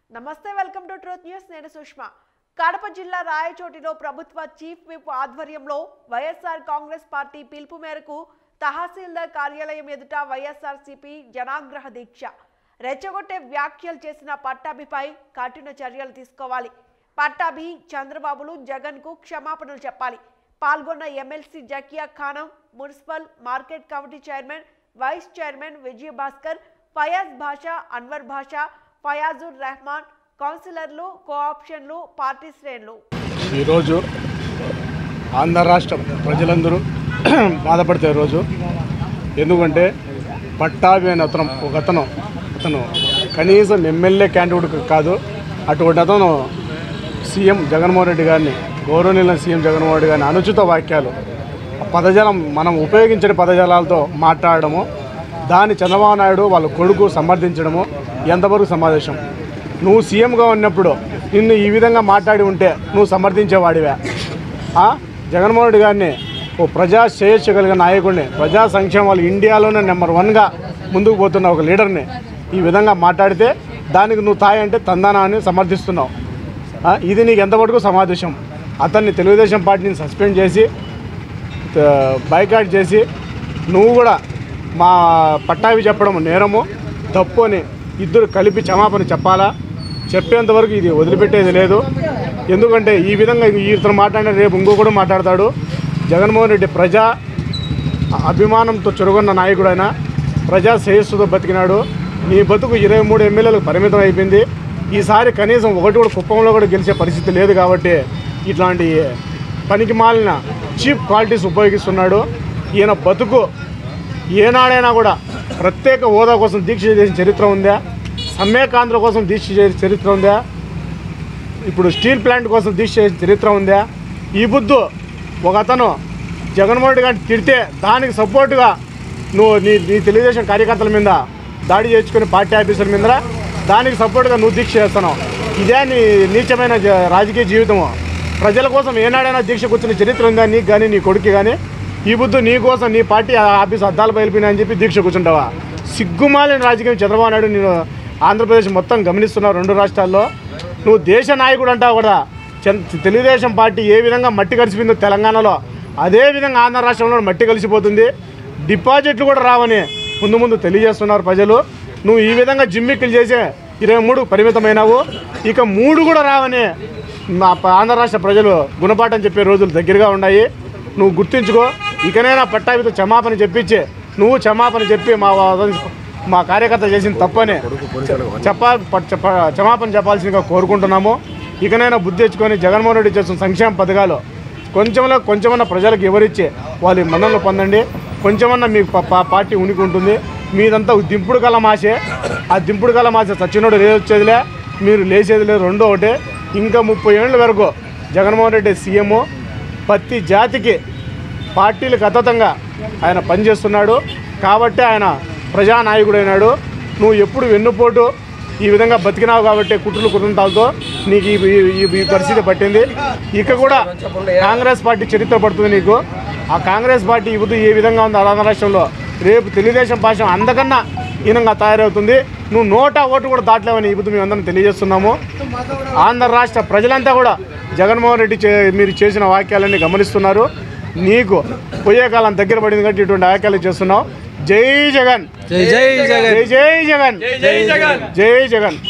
నమస్తే welcome to truth news నేను సుష్మా కడప జిల్లా రాయచోటిలో ప్రభుత్వ చీఫ్ విప్ ఆధ్వర్యంలో వైఎస్ఆర్ కాంగ్రెస్ పార్టీ పిలుపు మేరకు తహసీల్దార్ కార్యాలయం ఎదుట వైఎస్ఆర్సీపీ జనాగ్రహ దీక్ష రెచ్చగొట్టే వ్యాఖ్యలు చేసిన పట్టాభిపై కఠిన చర్యలు తీసుకోవాలి పట్టాభి చంద్రబాబులు జగన్కు క్షమాపణలు చెప్పాలి పాల్గొన్న MLC Zakia Khanam municipal market committee chairman vice chairman Vijaya Bhaskar Fayaz Basha Anwar భాషా ఫయాజుర్ రెహమాన్ కౌన్సిలర్లు కోఆప్షన్లు పార్టీ శ్రేణులు ఈరోజు ఆంధ్ర రాష్ట్ర ప్రజలందరూ బాధపడితే రోజు ఎందుకంటే పట్టాభి అనే అతను ఒక అతను అతను కనీసం ఎమ్మెల్యే క్యాండిడేట్ కాదు అటువంటి అతను సీఎం జగన్మోహన్ రెడ్డి గారిని గౌరవనీయుల సీఎం జగన్మోహన్ రెడ్డి గారిని అనుచిత వాక్యాలు పదజాలం మనం ఉపయోగించే పదజాలాలతో మాట్లాడడము దాన్ని చంద్రబాబు నాయుడు వాళ్ళ కొడుకు సమర్థించడము ఎంతవరకు సమావేశం నువ్వు సీఎంగా ఉన్నప్పుడు నిన్ను ఈ విధంగా మాట్లాడి ఉంటే నువ్వు సమర్థించేవాడివే ఆ? జగన్మోహన్ రెడ్డి గారిని ఓ ప్రజా శ్రేయస్సు కలిగిన నాయకుడిని ప్రజా సంక్షేమాలు ఇండియాలోనే నెంబర్ వన్గా ముందుకు పోతున్న ఒక లీడర్ని ఈ విధంగా మాట్లాడితే దానికి నువ్వు తాయి అంటే తందానా అని సమర్థిస్తున్నావు ఆ? ఇది నీకు ఎంతవరకు సమావేశం అతన్ని తెలుగుదేశం పార్టీని సస్పెండ్ చేసి బైకాట్ చేసి నువ్వు కూడా మా పట్టావి చెప్పడం నేరము తప్పు అని ఇద్దరు కలిపి క్షమాపణ చెప్పాలా చెప్పేంతవరకు ఇది వదిలిపెట్టేది లేదు ఎందుకంటే ఈ విధంగా ఇతను మాట్లాడిన రేపు ఇంకొకడు మాట్లాడతాడు జగన్మోహన్ రెడ్డి ప్రజా అభిమానంతో చురుగొన్న నాయకుడు ఆయన ప్రజా శ్రేయస్సుతో బతికినాడు నీ బతుకు ఇరవై మూడు ఎమ్మెల్యేలకు పరిమితం అయిపోయింది ఈసారి కనీసం ఒకటి కూడా కుప్పంలో కూడా గెలిచే పరిస్థితి లేదు కాబట్టి ఇట్లాంటి పనికి మాలిన చీప్ క్వాలిటీస్ ఉపయోగిస్తున్నాడు ఈయన బతుకు ఏనాడైనా కూడా ప్రత్యేక హోదా కోసం దీక్ష చేసిన చరిత్ర ఉందా సమ్యకాంధ్ర కోసం దీక్ష చేసిన చరిత్ర ఉందా ఇప్పుడు స్టీల్ ప్లాంట్ కోసం దీక్ష చేసిన చరిత్ర ఉందా ఈ బుద్ధు ఒక అతను జగన్మోహన్ రెడ్డి గారిని తిడితే దానికి సపోర్టుగా నువ్వు నీ నీ తెలుగుదేశం కార్యకర్తల మీద దాడి చేసుకుని పార్టీ ఆఫీసర్ మీద దానికి సపోర్టుగా నువ్వు దీక్ష చేస్తున్నావు ఇదే నీ నీచమైన జ- రాజకీయ జీవితము ప్రజల కోసం ఏనాడైనా దీక్ష కూర్చున్న చరిత్ర ఉందా నీకు కానీ నీ కొడుకు కానీ ఈ బుద్ధు నీ కోసం నీ పార్టీ ఆఫీస్ అద్దాలు బయలుపోయినా అని చెప్పి దీక్ష కూర్చుంటావా సిగ్గుమాలిన రాజకీయం చంద్రబాబు నాయుడు నేను ఆంధ్రప్రదేశ్ మొత్తం గమనిస్తున్నావు రెండు రాష్ట్రాల్లో నువ్వు దేశ నాయకుడు అంటావు కూడా చం- తెలుగుదేశం పార్టీ ఏ విధంగా మట్టి కలిసిపోయిందో తెలంగాణలో అదే విధంగా ఆంధ్ర రాష్ట్రంలో మట్టి కలిసిపోతుంది డిపాజిట్లు కూడా రావని ముందు ముందు తెలియజేస్తున్నారు ప్రజలు నువ్వు ఈ విధంగా జిమ్మిక్కులు చేసే ఇరవై మూడు పరిమితమైనావు ఇక మూడు కూడా రావని మా ప- ఆంధ్ర రాష్ట్ర ప్రజలు గుణపాఠం చెప్పే రోజులు దగ్గరగా ఉన్నాయి నువ్వు గుర్తించుకో ఇకనైనా పట్టాభితో క్షమాపణ చెప్పించి నువ్వు క్షమాపణ చెప్పి మా వా- మా కార్యకర్త చేసిన తప్పని చెప్పా ప- చెప్ప- క్షమాపణ చెప్పాల్సిందిగా కోరుకుంటున్నాము ఇకనైనా బుద్ధి తెచ్చుకొని జగన్మోహన్ రెడ్డి చేస్తున్న సంక్షేమ పథకాలు కొంచెంలో కొంచెమన్నా ప్రజలకు ఎవరిచ్చే వాళ్ళు మన్నలు పొందండి కొంచెమన్నా మీకు ప- ప- పార్టీ ఉనికి ఉంటుంది మీదంతా దింపుడు కల మాసే ఆ దింపుడు కల మాసే సచ్చినోడు లేచొచ్చేదిలే మీరు లేచేది లేదు రెండో ఒకటే ఇంకా ముప్పై ఏళ్ళ వరకు జగన్మోహన్ రెడ్డి సీఎం ప్రతి జాతికి పార్టీలకు అతీతంగా ఆయన పనిచేస్తున్నాడు కాబట్టి ఆయన ప్రజానాయకుడైనాడు నువ్వు ఎప్పుడు వెన్నుపోటు ఈ విధంగా బతికినావు కాబట్టి కుట్రలు కుటుంబాలతో నీకు ఈ ఈ- ఈ- ఈ పరిస్థితి పట్టింది ఇక కూడా కాంగ్రెస్ పార్టీ చరిత్ర పడుతుంది నీకు ఆ కాంగ్రెస్ పార్టీ ఇప్పుడు ఏ విధంగా ఉంది ఆంధ్ర రాష్ట్రంలో రేపు తెలుగుదేశం భాష అందకన్నా హీనంగా తయారవుతుంది నువ్వు నోటా ఓటు కూడా దాటలేవని ఇప్పుడు మేము అందరం తెలియజేస్తున్నాము ఆంధ్ర రాష్ట్ర ప్రజలంతా కూడా జగన్మోహన్ రెడ్డి చే మీరు చేసిన వాక్యాలన్నీ గమనిస్తున్నారు నీకు పోయే కాలం దగ్గర పడింది కాబట్టి ఇటువంటి వ్యాఖ్యలు చేస్తున్నావు జై జగన్ జై జై జగన్ జై జై జగన్ జై జగన్ జై జగన్